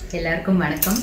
எல்லாருக்கும் வணக்கம்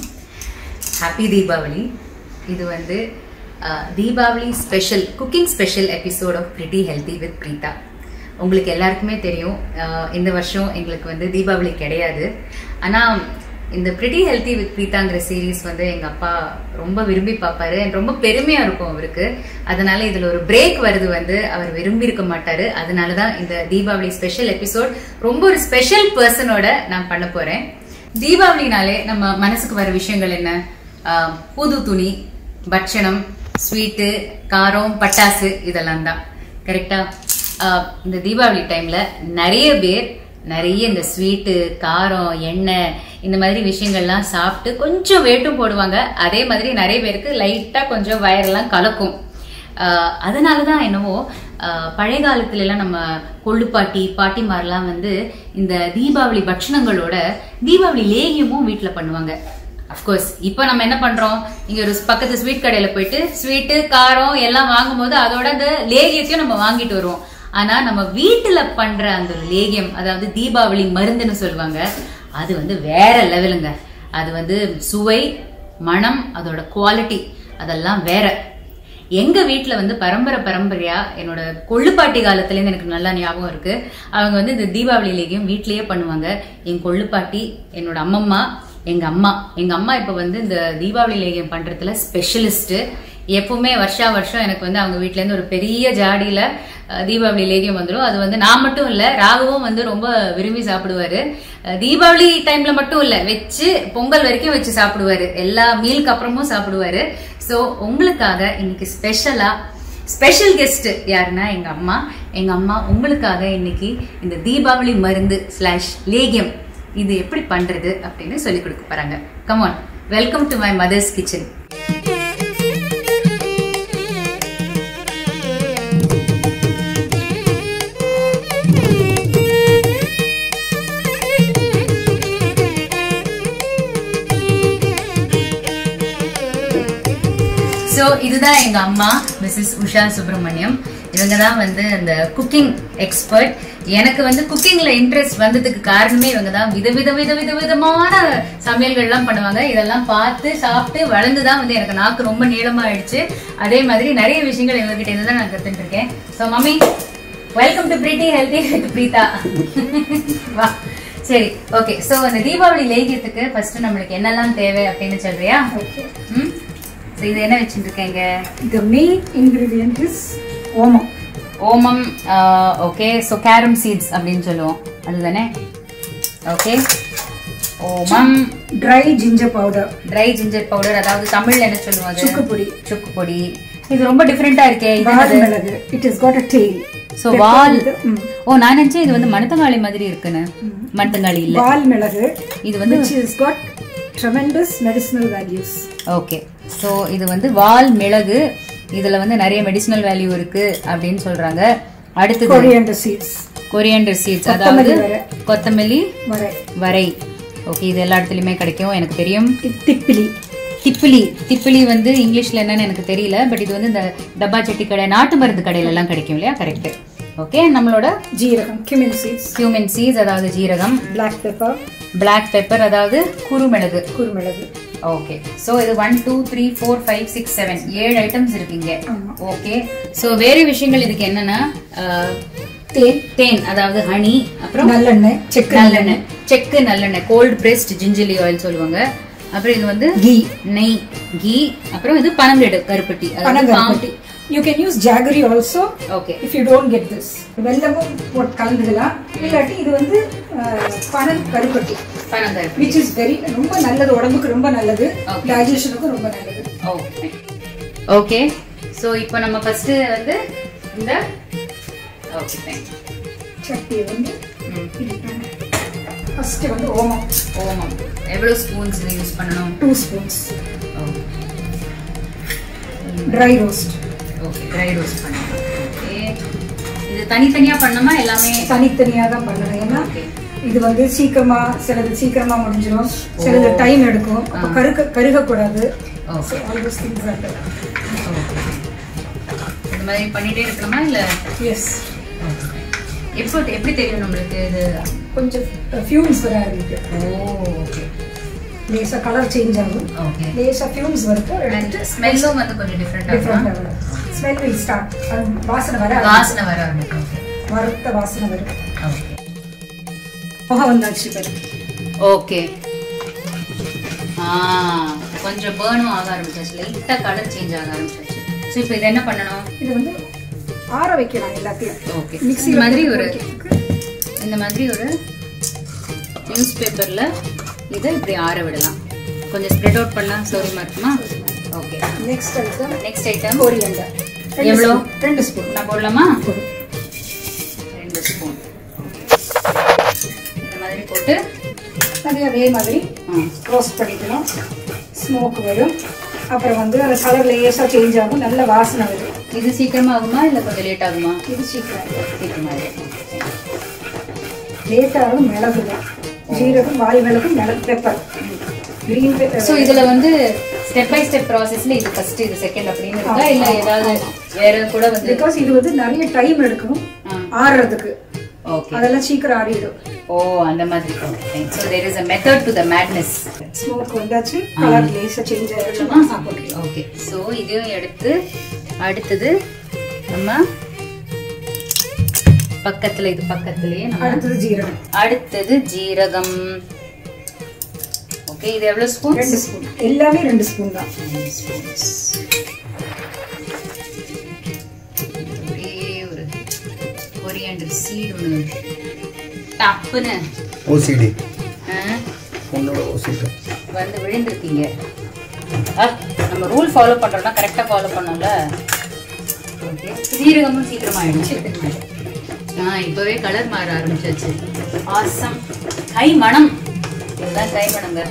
ஹாப்பி தீபாவளி இது வந்து அஹ், Deepavali special cooking special episode of pretty healthy with Preetha உங்களுக்கு எல்லாருக்குமே தெரியும் அஹ், இந்த வருஷம் எங்களுக்கு வந்து தீபாவளி கிடையாது ஆனால் இந்த பிரிட்டி ஹெல்தி வித் பிரீதாங்கிற சீரீஸ் வந்து எங்கள் அப்பா ரொம்ப விரும்பி பார்ப்பாரு and ரொம்ப பெருமையாக இருக்கும் அவருக்கு அதனால இதில் ஒரு பிரேக் வருது வந்து அவர் விரும்பி இருக்க மாட்டாரு அதனால தான் இந்த தீபாவளி ஸ்பெஷல் எபிசோட் ரொம்ப ஒரு ஸ்பெஷல் பர்சனோட நான் பண்ண போகிறேன் தீபாவளினாலே நம்ம மனசுக்கு வர விஷயங்கள் என்ன ஆஹ் புது துணி பட்சணம் ஸ்வீட்டு காரம் பட்டாசு இதெல்லாம் தான் கரெக்டா ஆஹ் இந்த தீபாவளி டைம்ல நிறைய பேர் நிறைய இந்த ஸ்வீட்டு காரம் எண்ணெய் இந்த மாதிரி விஷயங்கள்லாம் சாப்பிட்டு கொஞ்சம் வேட்டும் போடுவாங்க அதே மாதிரி நிறைய பேருக்கு லைட்டா கொஞ்சம் வயரெல்லாம் கலக்கும் ஆஹ் அதனாலதான் என்னவோ ஆஹ் பழைய காலத்துல எல்லாம் நம்ம கொள்ளுப்பாட்டி பாட்டிமாரெல்லாம் வந்து இந்த தீபாவளி பட்சணங்களோட தீபாவளி லேகியமும் வீட்ல பண்ணுவாங்க அஃப்கோர்ஸ் இப்போ நம்ம என்ன பண்றோம் இங்க ஒரு பக்கத்து ஸ்வீட் கடையில போயிட்டு ஸ்வீட்டு காரம் எல்லாம் வாங்கும்போது அதோட அந்த லேகியத்தையும் நம்ம வாங்கிட்டு வருவோம் ஆனா நம்ம வீட்டுல பண்ற அந்த ஒரு லேகியம் அதாவது தீபாவளி மருந்துன்னு சொல்லுவாங்க அது வந்து வேற லெவலுங்க அது வந்து சுவை மனம் அதோட குவாலிட்டி அதெல்லாம் வேற எங்க வீட்ல வந்து பரம்பரை பரம்பரையா என்னோட கொள்ளுப்பாட்டி காலத்துல இருந்து எனக்கு நல்லா ஞாபகம் இருக்கு அவங்க வந்து இந்த தீபாவளி லேகியம் வீட்லயே பண்ணுவாங்க என் கொள்ளுப்பாட்டி என்னோட அம்மம்மா எங்க அம்மா எங்க அம்மா இப்ப வந்து இந்த தீபாவளி லேகியம் பண்றதுல ஸ்பெஷலிஸ்ட் எப்பவுமே வருஷா வருஷம் எனக்கு வந்து அவங்க வீட்ல இருந்து ஒரு பெரிய ஜாடியில அஹ், தீபாவளி லேகியம் வந்துடும் அது வந்து நான் மட்டும் இல்ல ராகவும் வந்து ரொம்ப விரும்பி சாப்பிடுவாரு அஹ், தீபாவளி டைம்ல மட்டும் இல்ல வச்சு பொங்கல் வரைக்கும் வச்சு சாப்பிடுவாரு எல்லா மீலுக்கு அப்புறமும் சாப்பிடுவாரு சோ உங்களுக்காக இன்னைக்கு ஸ்பெஷலா ஸ்பெஷல் கெஸ்ட் யாருன்னா எங்க அம்மா எங்க அம்மா உங்களுக்காக இன்னைக்கு இந்த தீபாவளி மருந்து ஸ்லாஷ் லேகியம் இது எப்படி பண்றது அப்படின்னு சொல்லி கொடுக்க போறாங்க come on welcome to my mother's kitchen so இதுதான் எங்க அம்மா மிஸ்ஸஸ் உஷா சுப்பிரமணியம் இவங்க தான் வந்து அந்த குக்கிங் எக்ஸ்பர்ட் எனக்கு வந்து குக்கிங்ல இன்ட்ரெஸ்ட் வந்ததுக்கு காரணமே இவங்க தான் விதவித வித வித விதமான சமையல்கள்லாம் பண்ணுவாங்க இதெல்லாம் பார்த்து சாப்பிட்டு வளர்ந்து தான் வந்து எனக்கு நாக்கு ரொம்ப நீளமா ஆயிடுச்சு அதே மாதிரி நிறைய விஷயங்கள் இவங்க கிட்ட இருந்து தான் நான் கத்துட்டு இருக்கேன் so mummy welcome to pretty healthy with Preetha வா சரி ஓகே சோ அந்த தீபாவளி லேகியத்துக்கு ஃபர்ஸ்ட் நம்மளுக்கு என்னெல்லாம் தேவை அப்படின்னு சொல்றியா ம் So, இது என்ன வச்சுட்டு இருக்கீங்க The main ingredient is ஓமம் ஓமம் ஓகே ஸோ கேரம் சீட்ஸ் அப்படின்னு சொல்லுவோம் அதுதானே ஓகே ஓமம் dry ginger powder dry ginger powder அதாவது தமிழ்ல என்ன சொல்லுவோம் அது சுக்கு பொடி சுக்கு பொடி இது ரொம்ப டிஃப்ரெண்டா இருக்கே இது வால் மிளகு it is got a tail so வால் ஓ நான் நினைச்சேன் இது வந்து மணத்தங்காளி மாதிரி இருக்குன்னு மணத்தங்காளி இல்ல வால் மிளகு இது வந்து which has got tremendous medicinal values okay so இது வந்து வால் மிளகு இதுல வந்து நிறைய மெடிசினல் வேல்யூ இருக்கு அப்படின்னு சொல்றாங்க அடுத்தது coriander seeds கொரியண்டர் சீட்ஸ் அதாவது வரை. கொத்தமல்லி வரை வரை ஓகே இது எல்லா இடத்துலயுமே கிடைக்கும் எனக்கு தெரியும் இது திப்பிலி திப்பிலி திப்பிலி வந்து இங்கிலீஷ்ல என்னன்னு எனக்கு தெரியல பட் இது வந்து இந்த டப்பா சட்டி கடை நாட்டு மருந்து கடையில எல்லாம் கிடைக்கும் இல்லையா கரெக்ட் ஓகே நம்மளோட ஜீரகம் cumin seeds கியூமின் சீஸ் அதாவது ஜீரகம் black pepper Black பெப்பர் அதாவது குருமிளகு குருமிளகு ஓகே சோ இது one two three four five six seven ஏழு ஐட்டம்ஸ் இருக்குங்க ஆமா. ஓகே சோ வேற விஷயங்கள் இதுக்கு என்னன்னா அஹ், தேன் தேன் அதாவது ஹனி அப்புறம் நல்லெண்ணெய் செக்கு நல்லெண்ணெய் செக்கு நல்லெண்ணெய் கோல்ட் பிரஸ்ட் ஜிஞ்சலி ஆயில் சொல்லுவாங்க அப்புறம் இது வந்து கீ நெய் கீ அப்புறம் இது பனங்கெடு கருப்பட்டி அதாவது பனங்கருப்பட்டி you can use jaggery also okay if you don't get this வெல்லமும் போட்டு கலந்துக்கலாம் இல்லாட்டி இது வந்து பனன் கருப்பட்டி பனங்கருப்பட்டி விச் இஸ் வெரி ரொம்ப நல்லது உடம்புக்கு ரொம்ப நல்லது டைஜஷனுக்கும் ரொம்ப நல்லது ஓகே ஓகே சோ இப்போ நம்ம ஃபர்ஸ்ட் வந்து இந்த ஓகே தேங்க் சட்டியை வந்து ஃபர்ஸ்ட் வந்து ஓமம் ஓமம் எவ்வளவு ஸ்பூன்ஸ் இது யூஸ் பண்ணணும் two spoons dry roast okay dry roast பண்ணணும் ஓகே இது தனித்தனியா பண்ணணுமா எல்லாமே தனித்தனியாக தான் பண்ணணும் ஏன்னா ஓகே இது வந்து சீக்கிரமா சிலது சீக்கிரமா முடிஞ்சிடும் சிலது டைம் எடுக்கும் அப்போ கருக கருகக்கூடாது okay all those things are okay இந்த மாதிரி பண்ணிட்டே இருக்கணுமா இல்ல எஸ் எப்போ எப்படி தெரியும் நம்மளுக்கு இது கொஞ்சம் ஃபியூம்ஸ் வர ஆரம்பிக்கு ஓ ஓகே லேசா கலர் சேஞ்ச் ஆகும் ஓகே லேசா ஃபியூம்ஸ் வரைக்கும் அண்ட் எடுத்துட்டு ஸ்மெல்லும் வந்து கொஞ்சம் டிஃப்ரெண்டாக டிஃப்ரெண்ட் ஆகும் ஸ்மெல் வில் ஸ்டார்ட் அது வாசனை வர வாசனை வர ஆரம்பிக்கும் வறுத்த வாசனை வரும் ஓகே புகை வந்தாச்சு பாரு ஓகே ஆ கொஞ்சம் பேர்னும் ஆக ஆரம்பிச்சாச்சு லைட்டாக கலர் சேஞ்ச் ஆக ஆரம்பிச்சாச்சு ஸோ இப்போ இது என்ன பண்ணணும் இது வந்து ஆற வைக்கலாம் எல்லாத்தையும் ஓகே மிக்ஸி இந்த மாதிரி ஒரு இந்த மாதிரி ஒரு நியூஸ் பேப்பரில் இதை இப்படி ஆற விடலாம் கொஞ்சம் ஸ்ப்ரெட் அவுட் பண்ணலாம் சௌரியமாக இருக்குமா okay next item next item coriander எவ்வளோ? ரெண்டு ஸ்பூன் நான் போடலாமா ரெண்டு ஸ்பூன் இந்த மாதிரி போட்டு அதே அதே மாதிரி ம், ரோஸ்ட் பண்ணிக்கணும் ஸ்மோக் வரும் அப்புறம் வந்து அந்த கலர் லேஸாக சேஞ்ச் ஆகும் நல்ல வாசனை வரும் இது சீக்கிரமா ஆகுமா இல்லை கொஞ்சம் லேட் ஆகுமா இது சீக்கிரம் சீக்கிரமா லேட்டாகும் மிளகு தான் ஜீரகம் வால் மிளகு மிளகு பெப்பர் கிரீன் பெப்பர் ஸோ இதுல வந்து ஸ்டெப் பை ஸ்டெப் ப்ராசஸ்ல இது ஃபர்ஸ்ட் இது செகண்ட் அப்படின்னு இருக்கா இல்ல ஏதாவது வேற கூட வந்து பிகாஸ் இது வந்து நிறைய டைம் எடுக்கும் ஆறுறதுக்கு ஓகே அதெல்லாம் சீக்கிரம் ஆறிடும் ஓ அந்த மாதிரி so there is a method to the madness smoke வந்தாச்சு கலர் லேஸாக சேஞ்ச் ஆகிடுச்சுமா சாப்பிட்டு ஓகே ஸோ இதையும் எடுத்து அடுத்தது நம்ம பக்கத்துல இது பக்கத்துலயே நம்ம அடுத்தது ஜீரகம் அடுத்தது ஜீரகம் ஓகே இது எவ்வளவு ஸ்பூன் ரெண்டு ஸ்பூன் எல்லாமே ரெண்டு ஸ்பூன் தான் ஒரே ஒரு கொரியாண்டர் சீடு ஒன்று டப்புன்னு ஓசிடி ஆ, உன்னோட ஓசிடி வந்து விழுந்திருக்கீங்க ஆ, நம்ம ரூல் ஃபாலோ பண்றோம்னா கரெக்டாக ஃபாலோ பண்ணோம்ல ஓகே சீரகமும் சீக்கிரமா ஆயிடுச்சு ஆ இப்போவே கலர் மாற ஆரம்பிச்சாச்சு ஆசம் கை மணம் இதுதான் கை மணங்க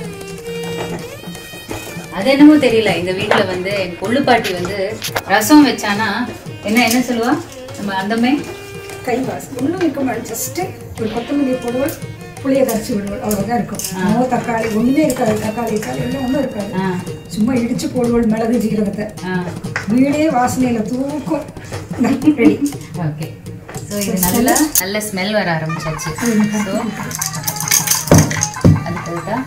அது என்னமோ தெரியல இந்த வீட்ல வந்து என் கொள்ளு பாட்டி வந்து ரசம் வச்சானா என்ன என்ன சொல்லுவா நம்ம அந்தமே கை வாசம் ஒன்றும் இருக்க மாட்டேன் ஜஸ்ட்டு ஒரு கொத்தமல்லி போடுவோம் புளியை கரைச்சி விடுவோம் அவ்வளோதான் இருக்கும் நோ தக்காளி ஒன்றுமே இருக்காது தக்காளி தக்காளி எல்லாம் ஒன்றும் இருக்காது ஆ சும்மா இடிச்சு போடுவோம் மிளகு ஜீரகத்தை ஆ வீடே வாசனையில தூக்கும் ரெடி ஓகே ஸோ இது நல்லா நல்ல ஸ்மெல் வர ஆரம்பிச்சாச்சு ஸோ அதுக்கு தான்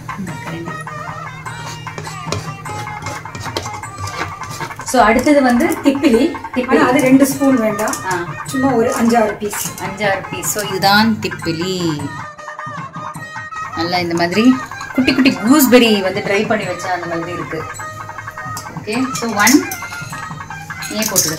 ஸோ அடுத்தது வந்து திப்பிலி ஆனா அது ரெண்டு ஸ்பூன் வேண்டாம் ஆ சும்மா ஒரு அஞ்சாறு பீஸ் அஞ்சாறு பீஸ் ஸோ இதுதான் திப்பிலி நல்லா இந்த மாதிரி குட்டி குட்டி கூஸ்பெரி வந்து ட்ரை பண்ணி வச்சா அந்த மாதிரி இருக்கு ஓகே ஸோ ஒன் நீயே போட்டுடு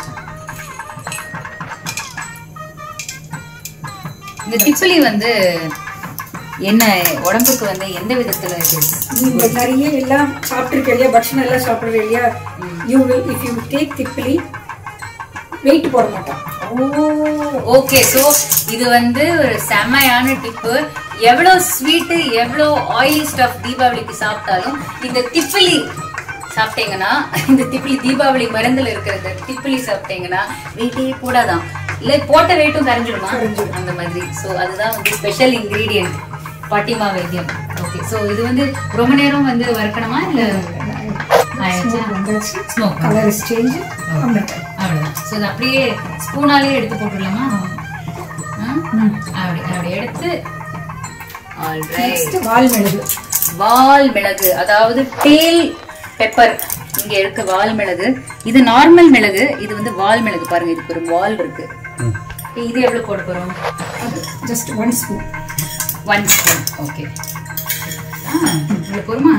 இந்த திப்பிலி வந்து என்ன உடம்புக்கு வந்து எந்த விதத்துல இது நீங்க நிறைய எல்லாம் சாப்பிட்டுருக்க இல்லையா பட்சணம் எல்லாம் சாப்பிடுற இல்லையா you will if you take திப்பிலி வெயிட் போட மாட்டான் ஓகே சோ இது வந்து ஒரு செமையான டிப்பு எவ்வளவு ஸ்வீட்டு எவ்வளோ ஆயிலி ஸ்டஃப் தீபாவளிக்கு சாப்பிட்டாலும் இந்த திப்பிலி சாப்பிட்டீங்கன்னா இந்த திப்பிலி தீபாவளி மருந்துல இருக்கிற இந்த திப்பிலி சாப்பிட்டீங்கன்னா வெயிட்டே போடாதான் இல்ல போட்ட வெயிட்டும் கரைஞ்சிடுமா அந்த மாதிரி சோ அதுதான் வந்து ஸ்பெஷல் இன்கிரீடியன்ட் பாட்டிமா வைத்தியம் ஓகே சோ இது வந்து ரொம்ப நேரம் வந்து வறுக்கணுமா இல்ல ஆயிடுச்சா வந்தாச்சு smoke colour is change complete அவ்வளவுதான் ஸோ இது அப்படியே ஸ்பூனாலே எடுத்து போட்டுடலாமா ஆ? அப்படி அப்படி எடுத்து ஆல்ரைட் நெக்ஸ்ட் வால் மிளகு வால் மிளகு அதாவது டேல் பெப்பர் இங்க இருக்கு வால் மிளகு இது நார்மல் மிளகு இது வந்து வால் மிளகு பாருங்க இதுக்கு ஒரு வால் இருக்கு இது எவ்வளவு போட போறோம் அது just one spoon one spoon okay இவ்வளவு போருமா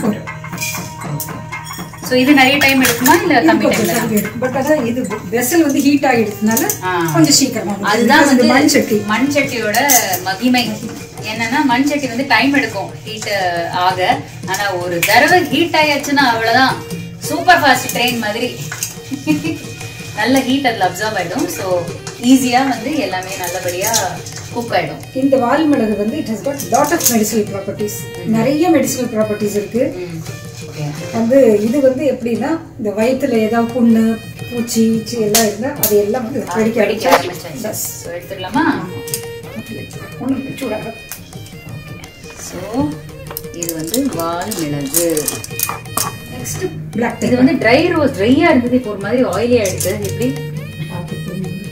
ஸோ இது நிறைய டைம் எடுக்குமா இல்ல கம்மி டைம்ல பட் அதான் இது வெசல் வந்து ஹீட் ஆகிடுறதுனால ஆ. கொஞ்சம் சீக்கிரமா அதுதான் Because வந்து இது மண் சட்டி மண் சட்டியோட மகிமை என்னன்னா மண் சட்டி வந்து டைம் எடுக்கும் ஹீட் ஆக ஆனா ஒரு தடவை ஹீட் ஆயாச்சுன்னா அவ்வளவுதான் சூப்பர் ஃபாஸ்ட் ட்ரெயின் மாதிரி நல்ல ஹீட் அதுல அப்சர்வ் ஆயிடும் ஸோ ஈஸியா வந்து எல்லாமே நல்லபடியா குக் ஆயிடும் இந்த வால் மிளகு வந்து it has got lot of medicinal properties நிறைய மெடிசனல் ப்ராப்பர்ட்டிஸ் இருக்கு ஓகே வந்து இது வந்து எப்படின்னா இந்த வயித்துல ஏதாவது புண்ணு பூச்சி ஈச்சி எல்லாம் இருந்தா அது எல்லாம் வந்து வெடிக்க படிக்க ஆரம்பிச்சா ஆரம்பிச்சாச்சு ஸோ எடுத்துடலாமா ஒன்றும் சூடாக ஸோ இது வந்து வால் மிளகு நெக்ஸ்ட் பிளாக் இது வந்து ட்ரை ரோஸ் ட்ரையா இருந்தது இப்போ ஒரு மாதிரி ஆயிலியா எடுத்து எப்படி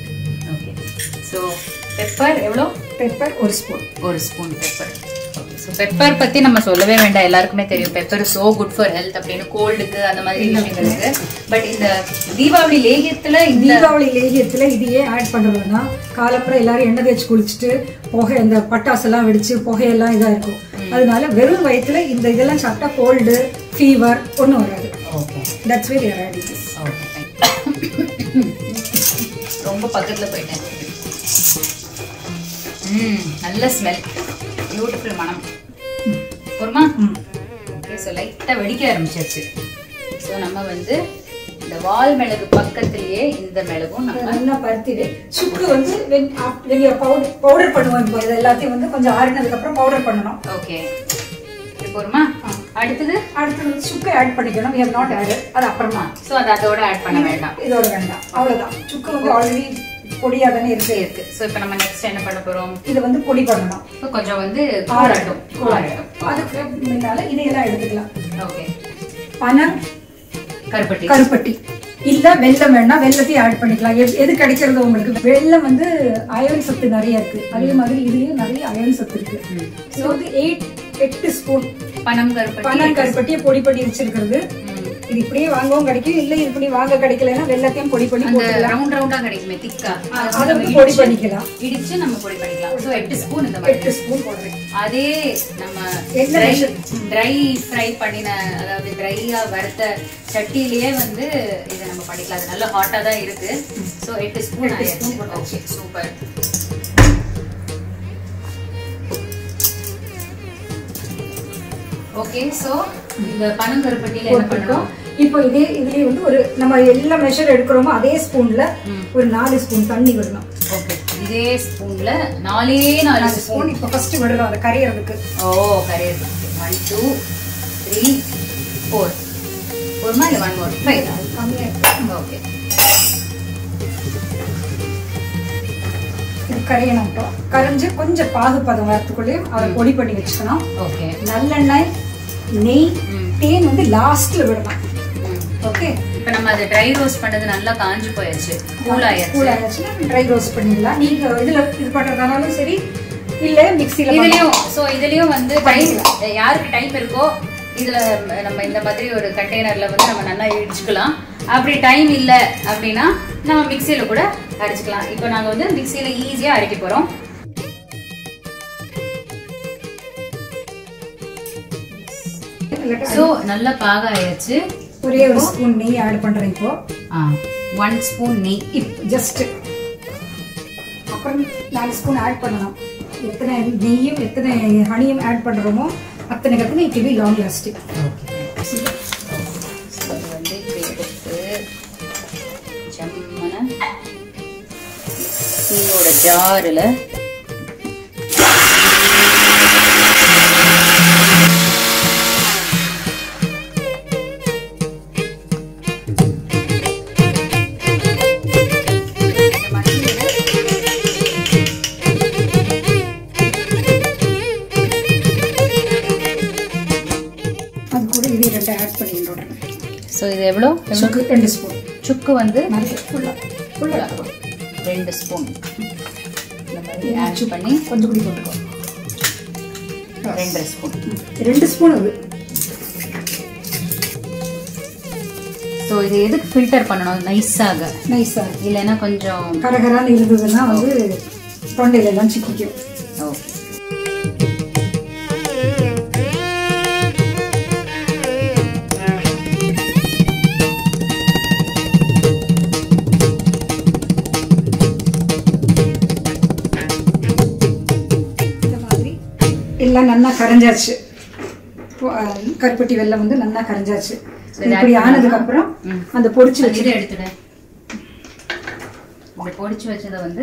ஓகே ஸோ பெப்பர் எவ்வளோ பெப்பர் ஒரு ஸ்பூன் ஒரு spoon pepper okay so pepper பத்தி நம்ம சொல்லவே வேண்டாம் எல்லாருக்குமே தெரியும் pepper so good for health அப்படின்னு கோல்டுக்கு அந்த மாதிரி விஷயங்களுக்கு பட் இந்த தீபாவளி லேகியத்துல இந்த தீபாவளி லேகியத்துல இது ஏன் ஆட் பண்றதுன்னா காலப்புறம் எல்லாரும் எண்ணெய் தேய்ச்சி குளிச்சுட்டு புகை இந்த பட்டாசெல்லாம் வெடிச்சு புகையெல்லாம் இதா இருக்கும் அதனால வெறும் வயித்துல இந்த இதெல்லாம் சாப்பிட்டா கோல்டு ஃபீவர் ஒன்றும் வராது okay that's very add this ரொம்ப பக்கத்துல போயிட்டேன் ம் நல்ல ஸ்மெல் பியூட்டிஃபுல் மனம் பொறுமா ஓகே ஸோ லைட்டாக வெடிக்க ஆரம்பிச்சிருச்சு ஸோ நம்ம வந்து இந்த வால் மிளகு பக்கத்துலயே இந்த மிளகும் நம்ம நல்லா பருத்திடு சுக்கு வந்து வெளியே பவுடர் பவுடர் பண்ணுவோம் இப்போ இது எல்லாத்தையும் வந்து கொஞ்சம் ஆறினதுக்கு அப்புறம் பவுடர் பண்ணணும் ஓகே இது பொறுமா அடுத்தது அடுத்து வந்து சுக்கு ஆட் பண்ணிக்கணும் we have நாட் ஆட் அது அப்புறமா ஸோ அது அதோட ஆட் பண்ண வேண்டாம் இதோட வேண்டாம் அவ்வளவுதான் சுக்கு வந்து ஆல்ரெடி பொடியா தானே இருக்கு இருக்கு ஸோ இப்போ நம்ம நெக்ஸ்ட் என்ன பண்ண போறோம் இதை வந்து பொடி பண்ணணும் இப்போ கொஞ்சம் வந்து கூறட்டும் கூறட்டும் அதுக்கு முன்னால இதையெல்லாம் எடுத்துக்கலாம் ஓகே பனம் கருப்பட்டி கருப்பட்டி இல்ல வெல்லம் வேணா வெல்லத்தையும் ஆட் பண்ணிக்கலாம் எது- எது கிடைக்கிறது உங்களுக்கு வெல்லம் வந்து அயன் சத்து நிறைய இருக்கு அதே மாதிரி இதுலயும் நிறைய அயன் சத்து இருக்கு ஸோ வந்து எயிட் எட்டு ஸ்பூன் பனம் கருப்பட்டி பனம் கருப்பட்டியை பொடி பண்ணி வச்சிருக்கிறது ம். இது இப்படியே வாங்கவும் கிடைக்கும் இல்ல இப்படி வாங்க கிடைக்கலன்னா வெல்லத்தையும் பொடி பண்ணி அந்த போட்டுக்கலாம் ரவுண்ட் ரவுண்டா கிடைக்குமே திக்கா அதை வந்து பொடி பண்ணிக்கலாம் இடிச்சு நம்ம பொடி பண்ணிக்கலாம் ஸோ எட்டு ஸ்பூன் இந்த மாதிரி எட்டு ஸ்பூன் போடுறேன் அதே நம்ம என்ன ட்ரை measure? ட்ரை ஃப்ரை பண்ணின அதாவது ட்ரையா வறுத்த சட்டிலேயே வந்து இதை நம்ம பண்ணிக்கலாம் அது நல்ல ஹாட்டா தான் இருக்கு ஸோ எட்டு ஸ்பூன் ஆயிடுச்சு ஓகே சூப்பர் ஓகே ஸோ இந்த பனங்கருப்பட்டியில என்ன பண்ணணும் இப்போ இதே இதுலயே வந்து ஒரு நம்ம எல்லா மெஷர் எடுக்கிறோமோ அதே ஸ்பூன்ல ஒரு நாலு ஸ்பூன் தண்ணி விடணும் ஓகே இதே ஸ்பூன்ல நாலே நாலு நாலு ஸ்பூன் இப்போ ஃபர்ஸ்ட் விடணும் அதை கரையிறதுக்கு ஓ correct one two three four ஃபோர்மா இல்லை ஒன் மோர் ஃபைவ் கம்மியா இருக்கு. ஓகே இது கரையணும் இப்போ கரைஞ்சு கொஞ்சம் பாகுபதம் வரத்துக்குள்ளேயும் அதை பொடி பண்ணி வச்சுக்கணும் ஓகே நல்லெண்ணெய் நெய் தேன் வந்து லாஸ்ட்ல விடணும் ஓகே இப்போ நம்ம அதை ட்ரை ரோஸ்ட் பண்ணது நல்லா காஞ்சு போயாச்சு கூல் ஆயாச்சு கூல் ஆயிடுச்சுன்னா ட்ரை ரோஸ்ட் பண்ணிடலாம் நீங்க இதுல இது பண்றதுனாலும் சரி இல்ல மிக்ஸில இதுலயும் சோ இதுலயும் வந்து டைம் யாருக்கு டைம் இருக்கோ இதுல நம்ம இந்த மாதிரி ஒரு கண்டெய்னர்ல வந்து நம்ம நல்லா இடிச்சுக்கலாம் அப்படி டைம் இல்ல அப்படின்னா நம்ம மிக்சியில கூட அரைச்சுக்கலாம் இப்போ நாங்க வந்து மிக்சியில ஈஸியா அரைக்க போறோம் சோ நல்லா பாக ஆயாச்சு ஒரே ஒரு ஸ்பூன் நெய் ஆட் பண்றேன் இப்போ ஒன் ஸ்பூன் நெய் இப்போ ஜஸ்ட் அப்புறம் நாலு ஸ்பூன் ஆட் பண்ணணும் எத்தனை நெய்யும் எத்தனை ஹனியும் ஆட் பண்றோமோ அத்தனை கத்தனை இட் வில் லாங் லாஸ்டிங் இது வந்து இப்படி எடுத்து ஜம்மன மிக்சியோட ஜாரில் அது கூட இது ரெண்டு ஆட் பண்ணிடுறேன் ஸோ இது எவ்வளோ எவ்வளோ சுக்கு ரெண்டு ஸ்பூன் சுக்கு வந்து நிறைய ஃபுல்லாக ஃபுல்லாக ரெண்டு ஸ்பூன் இந்த மாதிரி ஆட் பண்ணி கொஞ்சம் குடி போட்டுக்கோ ரெண்டரை ஸ்பூன் ரெண்டு ஸ்பூன் அது ஸோ இது எதுக்கு ஃபில்டர் பண்ணணும் நைஸாக நைஸாக இல்லைன்னா கொஞ்சம் கரகரான்னு இருந்ததுன்னா வந்து தொண்டையில எல்லாம் சிக்கிக்கும் ஓகே இந்த மாதிரி எல்லாம் நல்லா கரைஞ்சாச்சு இப்போ, அஹ், கருப்பட்டி வெல்லம் வந்து நல்லா கரைஞ்சாச்சு இப்படி ஆனதுக்கு அப்புறம் அந்த பொடிச்சு வச்சு இதை எடுத்துடு இந்த பொடிச்சு வச்சதை வந்து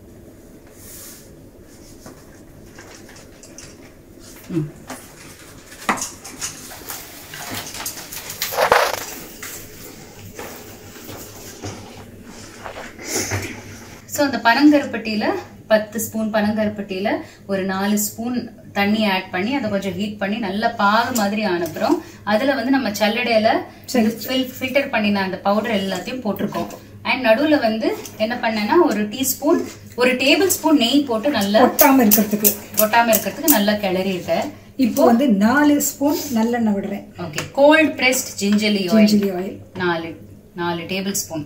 ம். ஸோ அந்த பனங்கருப்பட்டியில பத்து ஸ்பூன் பனங்கருப்பட்டியில ஒரு நாலு ஸ்பூன் தண்ணி ஆட் பண்ணி அதை கொஞ்சம் ஹீட் பண்ணி நல்லா பாகு மாதிரி ஆனப்புறம் அதுல வந்து நம்ம சல்லடையில ஃபில்டர் பண்ணின அந்த பவுடர் எல்லாத்தையும் போட்டிருக்கோம் அண்ட் நடுவுல வந்து என்ன பண்ணேன்னா ஒரு டீஸ்பூன் ஒரு டேபிள் ஸ்பூன் நெய் போட்டு நல்லா ஒட்டாம இருக்கிறதுக்கு ஒட்டாம இருக்கிறதுக்கு நல்லா கிளறி இருக்க இப்போ வந்து நாலு ஸ்பூன் நல்லெண்ணெய் விடுறேன் okay cold pressed gingelly oil gingelly oil நாலு நாலு டேபிள் ஸ்பூன்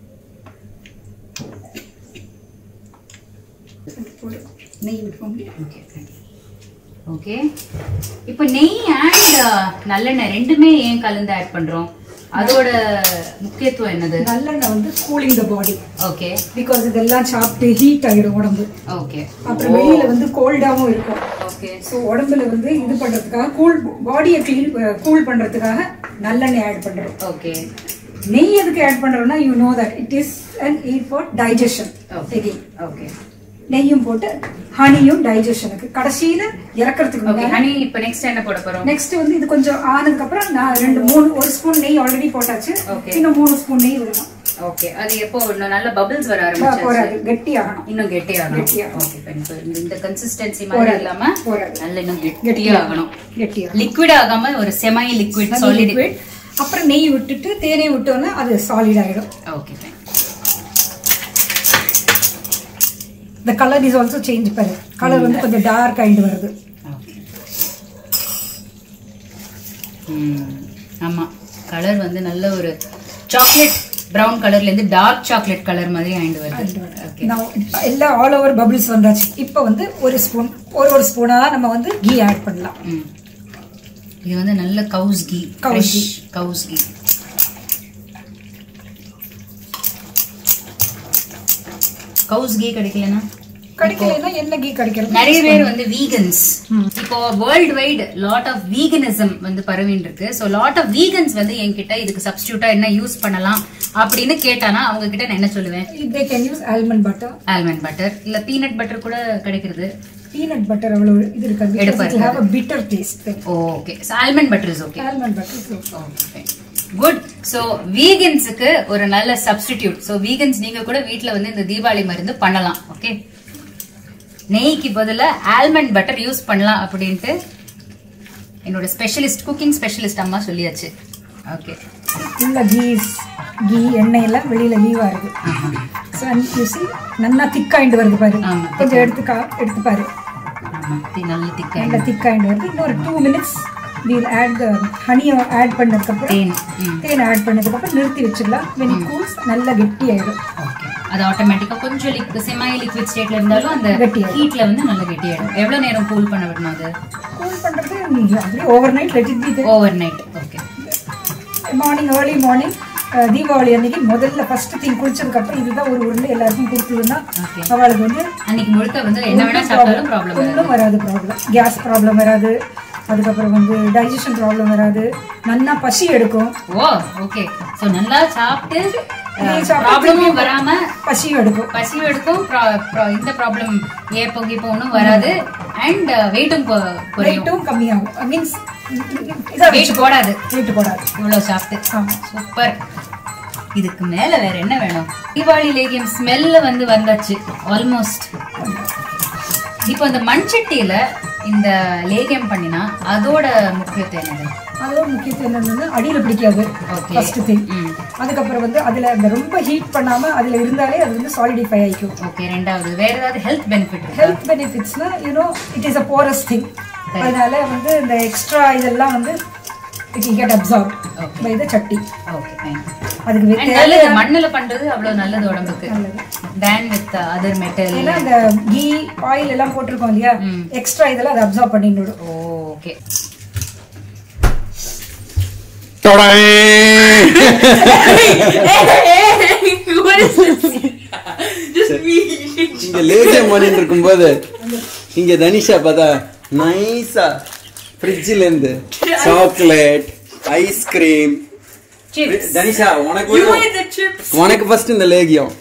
நெய் விடுவோம் ஓகே ஓகே இப்போ நெய் அண்ட் நல்லெண்ணெய் ரெண்டுமே ஏன் கலந்து ஆட் பண்றோம் அதோட முக்கியத்துவம் என்னது நல்லெண்ணெய் வந்து cooling the body okay because இதெல்லாம் சாப்பிட்டு ஹீட் ஆகிடும் உடம்பு ஓகே அப்புறம் வெளியில வந்து கோல்டாவும் இருக்கும் ஓகே ஸோ உடம்புல வந்து இது பண்றதுக்காக கூல் பாடியை க்ளீன் கூல் பண்றதுக்காக நல்லெண்ணெய் ஆட் பண்றோம் ஓகே நெய் எதுக்கு ஆட் பண்றோம்னா you know that it is and eat for digestion okay okay நெய்யும் போட்டு ஹனியும் டைஜஷனுக்கு கடைசியில இறக்கறதுக்கு ஓகே முன்னாடி ஹனி இப்போ நெக்ஸ்ட் என்ன போட போறோம் நெக்ஸ்ட் வந்து இது கொஞ்சம் ஆனதுக்கு அப்புறம் நான் ரெண்டு மூணு ஒரு ஸ்பூன் நெய் ஆல்ரெடி போட்டாச்சு Okay. இன்னும் மூணு ஸ்பூன் நெய் விடணும் ஓகே அது எப்போ இன்னும் நல்ல பபிள்ஸ் வர போறாது ஆரம்பிச்சாச்சு கெட்டி ஆகணும் இன்னும் கெட்டியாகணும் கெட்டியாகணும். ஓகே இப்போ இந்த- இந்த கன்சிஸ்டன்சி மாதிரி போறாது. இல்லாம போறாது. நல்ல இன்னும் கெட்டியாகணும் கெட்டி ஆகணும் லிக்விட் ஆகாம ஒரு செமை லிக்விட் சாலிட் liquid. அப்புறம் நெய் விட்டுட்டு தேனே விட்டோம்னா அது சாலிட் ஆயிடும் ஓகே ஃபைன் இந்த கலர் இஸ் ஆல்சோ சேஞ்ச் பாரு கலர் வந்து கொஞ்சம் டார்க் ஆயிட்டு வருது ஓகே ம் ஆமா கலர் வந்து நல்ல ஒரு சாக்லேட் பிரவுன் கலர்ல இருந்து டார்க் சாக்லேட் கலர் மாதிரி ஆயிட்டு வருது ஓகே நான் இப்ப எல்லாம் ஆல் ஓவர் பபிள்ஸ் வந்தாச்சு இப்போ வந்து ஒரு ஸ்பூன் ஒரு ஒரு ஸ்பூனா நம்ம வந்து கீ ஆட் பண்ணலாம் ம் இது வந்து நல்ல cow's ghee Cow's cow's ghee. Cow's ghee cow's ghee கிடைக்கலனா கிடைக்கலன்னா என்ன கீ கிடைக்கிறது நிறைய பேர் வந்து வீகன்ஸ் இப்போ world wide lot of veganism வந்து பரவின்னு இருக்கு ஸோ லாட் ஆஃப் வீகன்ஸ் வந்து என்கிட்ட இதுக்கு சப்ஸ்டியூட்டா என்ன யூஸ் பண்ணலாம் அப்படின்னு கேட்டானா அவங்க கிட்ட நான் என்ன சொல்லுவேன் they can use almond butter almond butter இல்ல பீனட் பட்டர் கூட கிடைக்கிறது பீனட் பட்டர் அவ்வளவு இது இருக்காது எடுப்பாரு. Have a bitter taste okay almond butter is okay almond butter good so வீகன்ஸுக்கு ஒரு நல்ல சப்ஸ்டிடியூட் சோ வீகன்ஸ் நீங்க கூட வீட்ல வந்து இந்த தீபாவளி மருந்து பண்ணலாம் ஓகே நெய்க்கு பதிலா ஆல்மண்ட் பட்டர் யூஸ் பண்ணலாம் அப்படின்ட்டு என்னோட ஸ்பெஷலிஸ்ட் குக்கிங் ஸ்பெஷலிஸ்ட் அம்மா சொல்லியாச்சு ஓகே உள்ள கீஸ் கீ எண்ணெய் எல்லாம் வெளியில லீவ் ஆகுது ஸோ யூ சி நல்லா திக்காயிட்டு வருது பாரு ஆமா, கொஞ்சம் எடுத்து கா எடுத்து பாரு நல்ல திக்கா நல்லா திக்காயிட்டு வருது இன்னொரு two minutes we'll add the ஹனியை ஆட் பண்ணதுக்கப்புறம் தேன் ம் தேன் ஆட் பண்ணதுக்கப்புறம் நிறுத்தி வச்சுக்கலாம் வென் கூல்ஸ் நல்லா கெட்டி ஆயிடும் ஓகே அது ஆட்டோமேட்டிக்கா கொஞ்சம் லிக் செமி லிக்விட் ஸ்டேட்ல இருந்தாலும் அந்த கெட்டியாயிடும். ஹீட்ல வந்து நல்லா கெட்டியாயிடும் எவ்வளவு நேரம் கூல் பண்ண விடணும் அது கூல் பண்றது நீங்க அப்படியே over night let it be over night okay morning early morning Deepavali அன்னைக்கு முதல்ல ஃபர்ஸ்ட் திங் குளிச்சதுக்கு அப்புறம் இதுதான் ஒரு உருண்டை எல்லாருக்கும் கொடுத்ததுன்னா Okay. அவளுக்கு வந்து அன்னைக்கு முழுக்க வந்து என்ன வேணா சாப்பிட்டாலும் ப்ராப்ளம் ஒன்றும் வராது ப்ராப்ளம் கேஸ் ப்ராப்ளம் வராது அதுக்கப்புறம் வந்து டைஜஷன் ப்ராப்ளம் வராது நல்லா பசி எடுக்கும் ஓ ஓகே சோ நல்லா சாப்பிட்டு நீ சாப்பிட்டு ப்ராப்ளமும் வராம பசியும் எடுக்கும் பசி எடுக்கும் pro- pro- இந்த ப்ராப்ளம் ஏப்போ கீப்போ ஒன்றும் வராது அண்ட் வெயிட்டும் குறையும் வெயிட்டும் கம்மியாகும் மீன்ஸ் இதாக வெயிட் போடாது வெயிட் போடாது இவ்வளவு சாப்பிட்டு ஆமாம் சூப்பர் இதுக்கு மேல வேற என்ன வேணும் தீபாவளி லேகியம் ஸ்மெல்ல வந்து வந்தாச்சு ஆல்மோஸ்ட் இப்போ இந்த மண்சட்டியில இந்த லேகியம் பண்ணினா அதோட முக்கியத்துவம் என்னது அதோட முக்கியத்துவம் என்னன்னா அடியில பிடிக்காது Okay. ஃபர்ஸ்ட் திங் ம் அதுக்கப்புறம் வந்து அதுல அந்த ரொம்ப ஹீட் பண்ணாம அதுல இருந்தாலே அது வந்து சாலிடிஃபை ஆயிக்கும் ஓகே ரெண்டாவது வேற ஏதாவது ஹெல்த் பெனிஃபிட் இருக்கா ஹெல்த் பெனிஃபிட்ஸ்னா you know it is a porous thing அதனால வந்து இந்த எக்ஸ்ட்ரா இதெல்லாம் வந்து it get absorb Okay. By the சட்டி ஓகே ஃபைன் அதுக்கு வே- அண்ட் நல்லது மண்ணுல பண்றது அவ்வளவு நல்லது உடம்புக்கு நல்லது. தேன் வித் அதர் மெட்டல் ஏன்னா இந்த கீ ஆயில் எல்லாம் போட்டிருக்கோம் இல்லையா எக்ஸ்ட்ரா இதெல்லாம் அதை அப்சார்ப் பண்ணிடும் ஓகே இங்க லேசியம் பண்ணிட்டு இருக்கும்போது இங்க தனிஷா பார்த்தா நைஸா ஃப்ரிட்ஜ்ல இருந்து சாக்லேட் ஐஸ்கிரீம் தனிஷா உனக்கு உனக்கு ஃபர்ஸ்ட் இந்த லேகியம்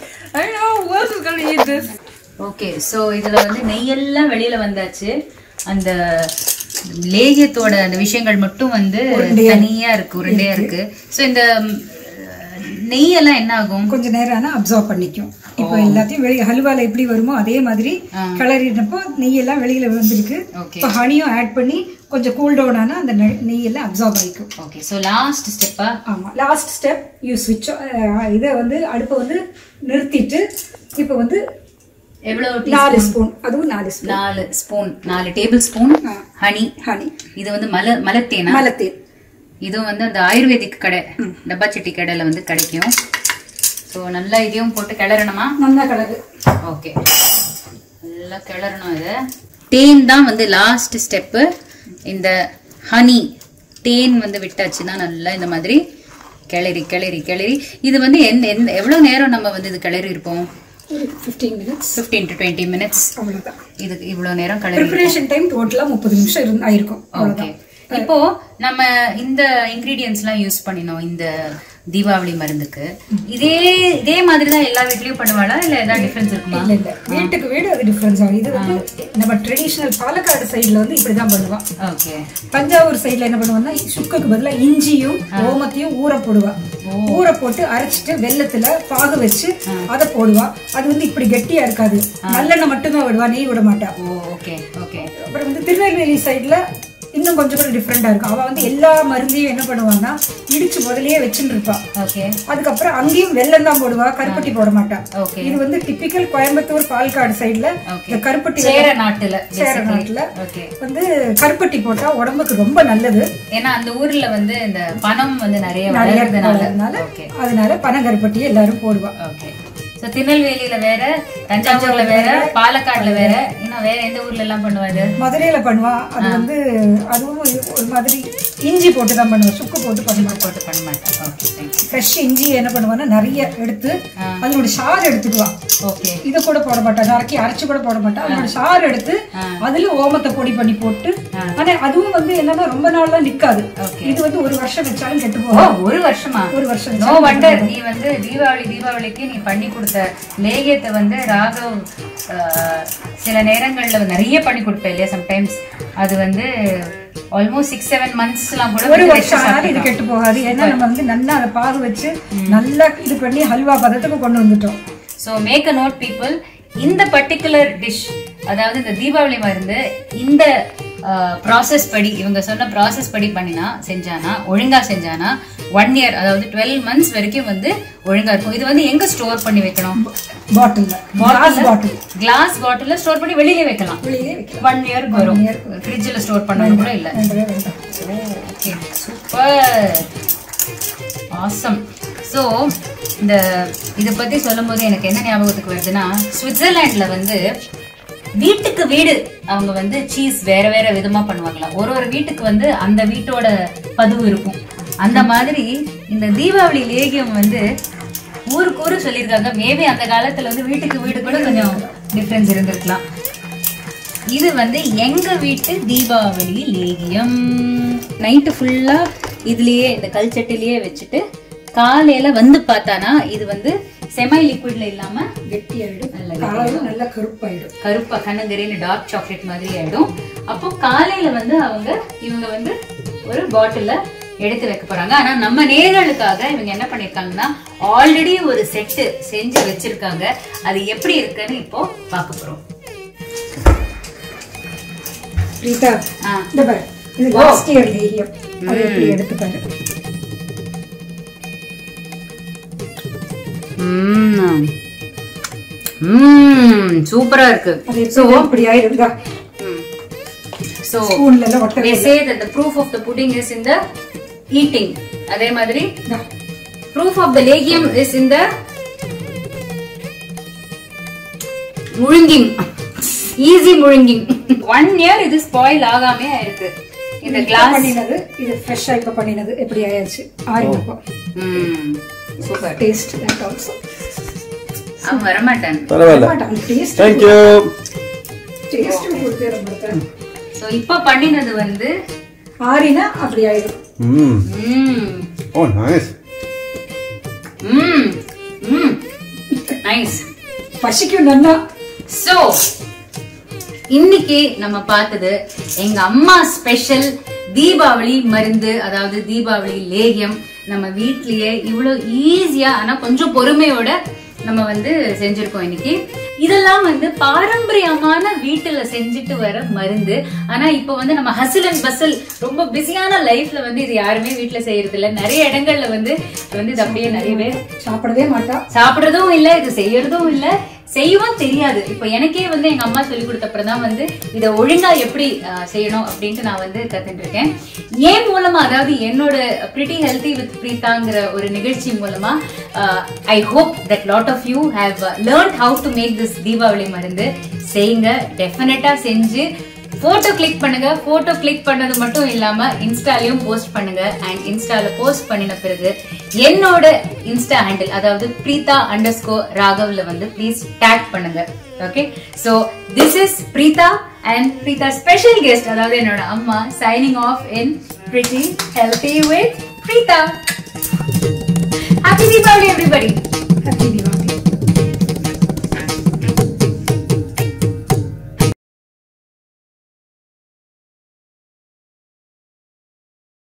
ஓகே சோ இதுல வந்து நெய்யெல்லாம் வெளியில வந்தாச்சு அந்த லேகியத்தோட அந்த விஷயங்கள் மட்டும் வந்து தனியா இருக்கு உருண்டையா இருக்கு சோ இந்த ம், நெய்யெல்லாம் என்ன ஆகும் கொஞ்ச நேரம் ஆனா அப்சார்ப் பண்ணிக்கும் இப்போ எல்லாத்தையும் வெளியே ஹல்வால எப்படி வருமோ அதே மாதிரி கிளறினப்போ நெய் எல்லாம் வெளியில வந்திருக்கு Okay. இப்போ ஹனியும் ஆட் பண்ணி கொஞ்சம் கூல் டவுன் ஆனா அந்த நெ- நெய் எல்லாம் அப்சார்ப் ஆயிக்கும் ஓகே சோ லாஸ்ட் ஸ்டெப்பா ஆமா லாஸ்ட் ஸ்டெப் யூ ஸ்விட்ச் இதை வந்து அடுப்பை வந்து நிறுத்திட்டு இப்போ வந்து எவ்வளவு tea- நாலு ஸ்பூன் அதுவும் நாலு ஸ்பூன் நாலு ஸ்பூன் நாலு டேபிள் ஸ்பூன் ஆ. ஹனி ஹனி இது வந்து மல மலத்தேனா மலத்தேன் இதுவும் வந்து அந்த ஆயுர்வேதிக் கடை டப்பா சட்டி கடையில வந்து கிடைக்கும் ஸோ நல்லா இதையும் போட்டு கிளறணுமா நல்லா கலரு ஓகே நல்லா கிளறணும் இதை தேன் தான் வந்து லாஸ்ட் ஸ்டெப்பு இந்த ஹனி தேன் வந்து விட்டாச்சுன்னா நல்லா இந்த மாதிரி கிளறி கிளறி கிளறி இது வந்து எந்த எந்த எவ்வளோ நேரம் நம்ம வந்து இது கிளறி இருப்போம் ஒரு fifteen minutes fifteen to twenty minutes அவ்வளோதான் இதுக்கு இவ்வளோ நேரம் கிளறி ப்ரிப்பரேஷன் டைம் டோட்டலாக முப்பது நிமிஷம் இருந்து ஆயிருக்கும் ஓகே அவ்வளோதான் இப்போ நம்ம இந்த இன்கிரீடியன்ஸ்லாம் யூஸ் பண்ணினோம் இந்த தீபாவளி மருந்துக்கு இதே இதே மாதிரி தான் எல்லா வீட்லயும் பண்ணுவாளா இல்ல ஏதாவது டிஃபரன்ஸ் இருக்குமா இல்ல இல்ல வீட்டுக்கு வீடு அது டிஃபரன்ஸ் ஆகும் இது வந்து நம்ம ட்ரெடிஷ்னல் பாலக்காடு சைடுல வந்து இப்படிதான் பண்ணுவான் ஓகே தஞ்சாவூர் சைடுல என்ன பண்ணுவாங்கன்னா சுக்குக்கு பதிலா இஞ்சியும் ஓமத்தையும் ஊற போடுவா ஊற போட்டு அரைச்சிட்டு வெள்ளத்துல பாகு வச்சு அதை போடுவா அது வந்து இப்படி கெட்டியா இருக்காது நல்லெண்ணெய் மட்டும்தான் விடுவா நெய் விட மாட்டா ஓ ஓகே ஓகே அப்புறம் வந்து திருநெல்வேலி சைடுல இன்னும் கொஞ்சம் கூட டிஃப்ரெண்டா இருக்கும் அவ வந்து எல்லா மருந்தையும் என்ன பண்ணுவான்னா இடிச்சு முதல்லயே வச்சுட்டு இருப்பா ஓகே அதுக்கப்புறம் அங்கேயும் வெள்ளம் தான் போடுவா கருப்பட்டி போட மாட்டா ஓகே இது வந்து டிபிக்கல் கோயம்புத்தூர் பால்காடு சைடுல Okay. இந்த கருப்பட்டி சேர நாட்டுல சேர நாட்டுல ஓகே வந்து கருப்பட்டி போட்டா உடம்புக்கு ரொம்ப நல்லது ஏன்னா அந்த ஊர்ல வந்து இந்த பணம் வந்து நிறைய நிறைய வளர்றதுனால போடுறதுனால ஓகே அதனால பனங்கருப்பட்டி எல்லாரும் போடுவா ஓகே சோ திருநெல்வேலியில வேற தஞ்சாவூர்ல வேற பாலக்காடுல வேற இன்னும் வேற எந்த ஊர்ல எல்லாம் பண்ணுவாரு மதுரையில பண்ணுவா அது வந்து அதுவும் ஒரு மாதிரி இஞ்சி போட்டு தான் பண்ணுவா சுக்கு போட்டு பண்ணுவா போட்டு பண்ண மாட்டேன் ஓகே தேங்க்யூ ஃப்ரெஷ் இஞ்சி என்ன பண்ணுவான்னா நிறைய எடுத்து அதனோட சாறு எடுத்துக்குவா ஓகே இதை கூட போட மாட்டா நறுக்கி அரைச்சு கூட போட மாட்டா அதனோட சாறு எடுத்து அதுல ஓமத்தை பொடி பண்ணி போட்டு ஆனா அதுவும் வந்து என்னன்னா ரொம்ப நாள்லாம் நிக்காது Okay. இது வந்து ஒரு வருஷம் வச்சாலும் கெட்டு ஓ போகும் ஒரு வருஷமா ஒரு வருஷம் நோ வண்டர் நீ வந்து தீபாவளி தீபாவளிக்கு நீ பண்ணி கொடுத்த லேகியத்தை வந்து ராகவ் ஆஹ், சில நேரங்கள்ல நிறைய பண்ணி கொடுப்பேன் இல்லையா சம்டைம்ஸ் அது வந்து ஆல்மோஸ்ட் சிக்ஸ் செவன் மந்த்ஸ்லாம் கூட ஒரு வந்து வருஷம் ஆனாலும் இது கெட்டு போகாது ஏன்னா நம்ம வந்து நல்லா அதை பாகு வச்சு நல்லா இது பண்ணி ஹல்வா பதத்துக்கு கொண்டு வந்துட்டோம் so make a note people இந்த பர்டிகுலர் டிஷ் அதாவது இந்த தீபாவளி மருந்து இந்த ப்ராசஸ் படி இவங்க சொன்ன ப்ராசஸ் படி பண்ணினா செஞ்சானா ஒழுங்கா செஞ்சானா ஒன் இயர் அதாவது டுவெல் மந்த்ஸ் வரைக்கும் வந்து ஒழுங்கா இருக்கும் இது வந்து எங்க ஸ்டோர் பண்ணி வைக்கணும் பாட்டில்ல கிளாஸ் பாட்டில் கிளாஸ் பாட்டில்ல ஸ்டோர் பண்ணி வெளியில வைக்கலாம் வெளியே வைக்கலாம் ஒன் இயர் வரும் ஃப்ரிட்ஜில் ஸ்டோர் பண்ணணும் கூட இல்லை வேண்டவே வேண்டாம் ஓகே சூப்பர் ஆசம் ஸோ இந்த இதை பற்றி சொல்லும்போது எனக்கு என்ன ஞாபகத்துக்கு வருதுன்னா சுவிட்சர்லாண்டில் வந்து வீட்டுக்கு வீடு அவங்க வந்து சீஸ் வேற வேற விதமா பண்ணுவாங்களாம் ஒரு ஒரு வீட்டுக்கு வந்து அந்த வீட்டோட பதிவு இருக்கும் அந்த மாதிரி இந்த தீபாவளி லேகியம் வந்து ஊருக்கு ஊரு சொல்லியிருக்காங்க மேபி அந்த காலத்துல வந்து வீட்டுக்கு வீடு கூட கொஞ்சம் டிஃப்ரென்ஸ் இருந்திருக்கலாம் இது வந்து எங்க வீட்டு தீபாவளி லேகியம் நைட்டு ஃபுல்லா இதுலயே இந்த கல் சட்டிலேயே வச்சுட்டு காலையில வந்து பார்த்தானா இது வந்து செமை லிக்விட்ல இல்லாம கெட்டியாயிடும் நல்ல காலையும் நல்லா கருப்பாயிடும் கருப்பா கண்ணங்கரின்னு டார்க் சாக்லேட் மாதிரி ஆயிடும் அப்போ காலையில வந்து அவங்க இவங்க வந்து ஒரு பாட்டில்ல எடுத்து வைக்க போறாங்க ஆனா நம்ம நேர்களுக்காக இவங்க என்ன பண்ணிருக்காங்கன்னா ஆல்ரெடி ஒரு செட்டு செஞ்சு வச்சிருக்காங்க அது எப்படி இருக்குன்னு இப்போ பார்க்க போறோம் பிரீதா ஆ. இந்த பாரு இது லாஸ்ட் இயர் லேகியம் அதை எப்படி எடுத்து பாரு சூப்பரா இருக்கு அது எப்படி இப்படி ஆயிடும் தான் சோ ஸ்பூன்ல எல்லாம் ஒட்ட they say that the proof of the pudding is in the eating அதே மாதிரி இந்தா. proof of the legium is in the முழுங்கிங் ஈஸி முழுங்கிங் ஒன் இயர் இது ஸ்பாயில் ஆகாமே இருக்கு இந்த இப்ப கிளாஸ் பண்ணினது இது ஃப்ரெஷ்ஷா இப்ப பண்ணினது எப்படி ஆயாச்சு ஆறிப்போம் சூப்பர் டேஸ்ட் தட் ஆல்சோ அவன் வரமாட்டான் பரவாயில்ல டேஸ்ட் தேங்க்யூ டேஸ்ட் கொடுத்து ரொம்ப சோ இப்ப பண்ணினது வந்து ஆறினா அப்படி ஆயிடும் ம் ம் ஓ நைஸ் ம் ம் நைஸ் பசிக்கும் நல்லா சோ இன்னைக்கு நம்ம பார்த்தது எங்க அம்மா ஸ்பெஷல் தீபாவளி மருந்து அதாவது தீபாவளி லேகியம் நம்ம வீட்லயே இவ்வளவு ஈஸியா ஆனா கொஞ்சம் பொறுமையோட நம்ம வந்து செஞ்சிருக்கோம் இன்னைக்கு இதெல்லாம் வந்து பாரம்பரியமான வீட்டுல செஞ்சுட்டு வர மருந்து ஆனா இப்போ வந்து நம்ம ஹசில் அண்ட் பசல் ரொம்ப பிஸியான லைஃப்ல வந்து இது யாருமே வீட்டுல செய்யறது இல்ல நிறைய இடங்கள்ல வந்து வந்து இது அப்படியே நிறைய பேர் சாப்பிடவே மாட்டா சாப்பிடுறதும் இல்ல இது செய்யறதும் இல்ல செய்யவும் தெரியாது இப்போ எனக்கே வந்து எங்க அம்மா சொல்லி கொடுத்தப்பறம் தான் வந்து இதை ஒழுங்கா எப்படி அஹ், செய்யணும் அப்படின்ட்டு நான் வந்து கத்துட்டு இருக்கேன் ஏன் மூலமா அதாவது என்னோட பிரிட்டி ஹெல்த்தி வித் பிரீதாங்கிற ஒரு நிகழ்ச்சி மூலமா I hope that lot of you have learn how to make this Deepavali மருந்து செய்யுங்க டெஃபினட்டா செஞ்சு போட்டோ கிளிக் பண்ணுங்க போட்டோ கிளிக் பண்ணது மட்டும் இல்லாம இன்ஸ்டாலையும் போஸ்ட் பண்ணுங்க அண்ட் இன்ஸ்டால போஸ்ட் பண்ணின பிறகு என்னோட இன்ஸ்டா ஹேண்டில் அதாவது பிரீதா அண்டர் ஸ்கோ ராகவ்ல வந்து ப்ளீஸ் டேக் பண்ணுங்க okay so this is Preetha and Preetha special guest அதாவது என்னோட அம்மா signing off in pretty healthy with Preetha